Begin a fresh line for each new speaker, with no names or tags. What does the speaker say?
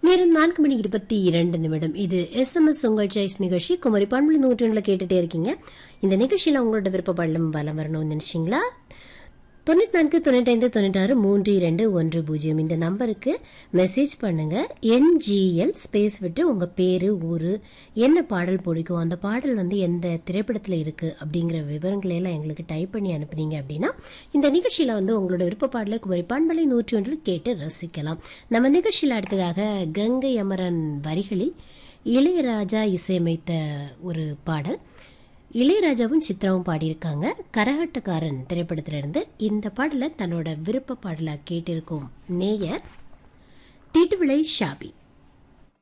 நேரம் நான்கு மணி இருபத்தி இரண்டு நிமிடம் இது எஸ்எம்எஸ் உங்கள் சாய்ஸ் நிகழ்ச்சி குமரி பண்புல நூற்றொன்றில் கேட்டுட்டே இருக்கீங்க இந்த நிகழ்ச்சியில் உங்களோட விருப்ப பள்ளம் பலம் வரணும்னு நினைச்சீங்களா தொண்ணூற்றி நான்கு தொண்ணூற்றி தொண்ணூற்றாறு மூன்று இரண்டு ஒன்று பூஜ்ஜியம் இந்த நம்பருக்கு மெசேஜ் பண்ணுங்க என்ஜிஎல் ஸ்பேஸ் விட்டு உங்க பேரு ஊரு என்ன பாடல் பிடிக்கும் அந்த பாடல் வந்து எந்த திரைப்படத்தில் இருக்கு அப்படிங்கிற விவரங்களை எல்லாம் எங்களுக்கு டைப் பண்ணி அனுப்புனீங்க அப்படின்னா இந்த நிகழ்ச்சியில வந்து உங்களோட விருப்ப பாடலை குமரி பண்பலை நூற்றி ஒன்றில் கேட்டு ரசிக்கலாம் நம்ம நிகழ்ச்சியில் அடுத்ததாக கங்கை அமரன் வரிகளில் இளையராஜா இசையமைத்த ஒரு பாடல் இளையராஜாவும் சித்ராவும் பாடியிருக்காங்க கரகாட்டக்காரன் திரைப்படத்திலிருந்து இந்த பாடலை தன்னோட விருப்ப பாடலா கேட்டிருக்கும் நேயர் தீட்டுவிளை ஷாபி